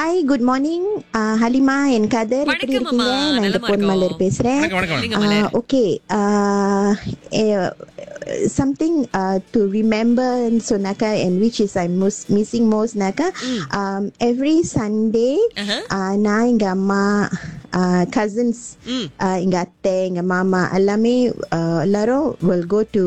Hi good morning Halima என் கதர் எப்படி வணக்கம் இருக்கீங்க அம்மா, நான் இந்த நலமா பொன் இருக்கோம். மலர் பேசுறேன் வணக்கம் வணக்கம் நீங்க Malar. Okay something to remember சொன்னாக்கா and which is I'm most missing most நாக்கா எவ்ரி சண்டே நான் எங்க அம்மா கசின்ஸ் எங்க அத்தை எங்க மாமா எல்லாமே uh, எல்லாரும் will go to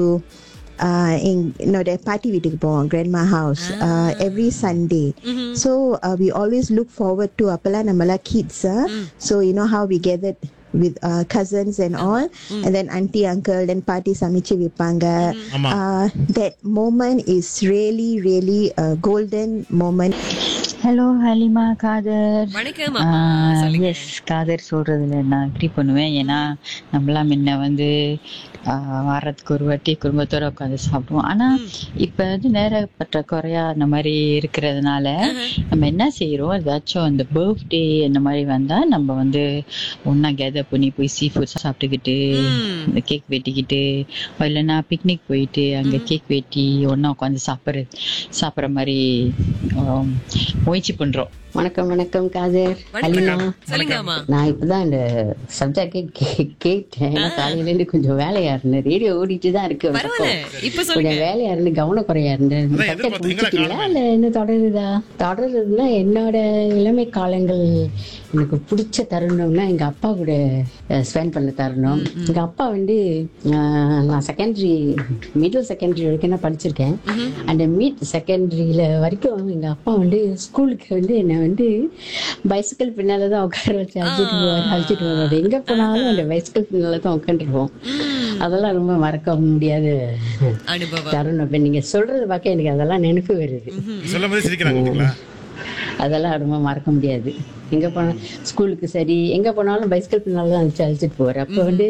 uh, எங் என்னோட பாட்டி வீட்டுக்கு போவோம் grandma house every Sunday so we always look forward to அப்பெல்லாம் நம்மளாம் kids so you know how we gather with uh, cousins and all and then auntie uncle then party சமைச்சு வைப்பாங்க ஆமா. uh, that moment is really really a golden moment ஹலோ ஹலிமா காதர் வணக்கம் அம்மா. சொல்லுங்க. S Kader சொல்றதுல நான் அக்ரி பண்ணுவேன் ஏன்னா நம்மளாம் முன்ன வந்து ஆஹ், வாரத்துக்கு ஒரு வாட்டி குடும்பத்தோட உட்காந்து சாப்பிடுவோம் ஆனா இப்ப வந்து நேர பற்றாக்குறையா அந்த மாதிரி இருக்கிறதுனால நம்ம என்ன செய்யறோம் ஏதாச்சும் அந்த பர்த்டே அந்த மாதிரி வந்தா நம்ம வந்து ஒன்னா கேதர் பண்ணி போய் சீ ஃபுட் சாப்பிட்டுக்கிட்டு இந்த கேக் வெட்டிக்கிட்டு இல்லைன்னா பிக்னிக் போயிட்டு அங்க கேக் வெட்டி ஒண்ணா உட்காந்து சாப்பிட்றது சாப்பிட்ற மாதிரி ஆம், முயற்சி பண்றோம் வணக்கம் வணக்கம் காதர் வணக்கம். அலிமா சொல்லுங்க அம்மா நான் இப்பதான் இந்த சப்ஜெக்டே கேட்டேன் ஏன்னா காலையில இருந்து கொஞ்சம் வேலையா இருந்தேன் ரேடியோ ஓடிட்டு தான் இருக்கு ஒரு பக்கம். பரவாயில்ல இப்ப சொல்லுங்க கொஞ்சம் வேலையா இருந்து கவனக்குறையா இருந்தேன் அதான் சப்ஜெக்ட் எதிர்பார்த்து எங்களை முடிச்சிட்டீங்களா காணுமே. இல்ல என்ன தொடருதா தொடருதுன்னா என்னோட இளமை காலங்கள் எனக்கு பிடிச்ச தருணம்னா எங்க அப்பா கூட ஸ்பெண்ட் பண்ண தருணம் எங்க அப்பா வந்து அஹ், நான் செகண்டரி மிடில் செகண்டரி வரைக்கும் நான் படிச்சிருக்கேன் அந்த மிட் செகண்டரியில வரைக்கும் எங்க அப்பா வந்து ஸ்கூலுக்கு வந்து என்னை வந்து பைசிக்கல் பின்னால தான் உட்கார வச்சு அழைச்சிட்டு போவார் அழைச்சிட்டு போவார் எங்க போனாலும் அந்த பைசிக்கல் பின்னால தான் உட்காந்துருப்போம் அதெல்லாம் ரொம்ப மறக்க முடியாத அனுபவம் தருணம் இப்ப நீங்க சொல்றது பார்க்க எனக்கு அதெல்லாம் நினைப்பு வருது சொல்லும் போது சிரிக்கிறாங்க பாத்தீங்களா? அதெல்லாம் ரொம்ப மறக்க முடியாது எங்க போனா ஸ்கூலுக்கு சரி எங்க போனாலும் பைசிக்கல் பின்னால தான் அழைச்சு அழைச்சிட்டு போவார் அப்போ வந்து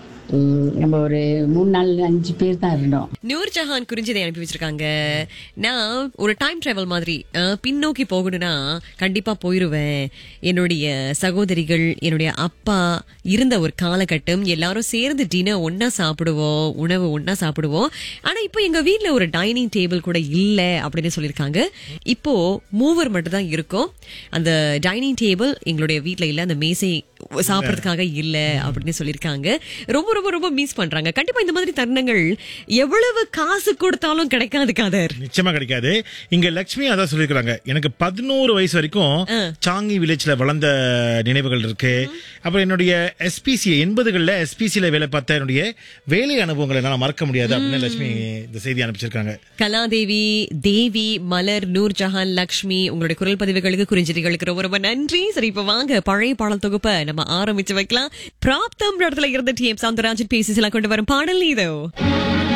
ம், நம்ம ஒரு மூணு நாலு அஞ்சு பேர் தான் இருந்தோம் நூர் ஜஹான் குறிஞ்சதை அனுப்பி வச்சிருக்காங்க நான் ஒரு டைம் டிராவல் மாதிரி அஹ், பின்னோக்கி போகணும்னா கண்டிப்பா போயிருவேன் என்னுடைய சகோதரிகள் என்னுடைய அப்பா இருந்த ஒரு காலகட்டம் எல்லாரும் சேர்ந்து டின்னர் ஒண்ணா சாப்பிடுவோம் உணவு ஒண்ணா சாப்பிடுவோம் ஆனா இப்போ எங்க வீட்ல ஒரு டைனிங் டேபிள் கூட இல்ல அப்படின்னு சொல்லியிருக்காங்க இப்போ மூவர் மட்டும் தான் இருக்கும் அந்த டைனிங் டேபிள் எங்களுடைய வீட்ல இல்ல அந்த மேசை சாப்பிடறதுக்காக இல்ல அப்படின்னு சொல்லியிருக்காங்க ரொம்ப ரொம்ப ரொம்ப மிஸ் பண்றாங்க கண்டிப்பா இந்த மாதிரி தருணங்கள் எவ்வளவு காசு கொடுத்தாலும் கிடைக்காது காதர் நிச்சயமா கிடைக்காது இங்க லட்சுமி அதான் சொல்லிருக்காங்க எனக்கு பதினோரு வயசு வரைக்கும் சாங்கி வில்லேஜ்ல வளர்ந்த நினைவுகள் இருக்கு அப்புறம் என்னுடைய எஸ்பிசி எண்பதுகள்ல எஸ்பிசில வேலை பார்த்த என்னுடைய வேலை அனுபவங்களை என்னால மறக்க முடியாது அப்படின்னு லட்சுமி இந்த செய்தி அனுப்பிச்சிருக்காங்க கலாதேவி தேவி மலர் நூர் ஜஹான் லக்ஷ்மி உங்களுடைய குரல் பதிவுகளுக்கு குறிஞ்செடிகளுக்கு ரொம்ப ரொம்ப நன்றி சரி இப்ப வாங்க பழைய பாடல் தொகுப்பை நம்ம ஆரம்பிச்சு வைக்கலாம் பிராப்தம் இடத்துல இருந்த டி எம் சவுந்தரராஜன் பேசி சில கொண்டு வரும் பாடல் இதோ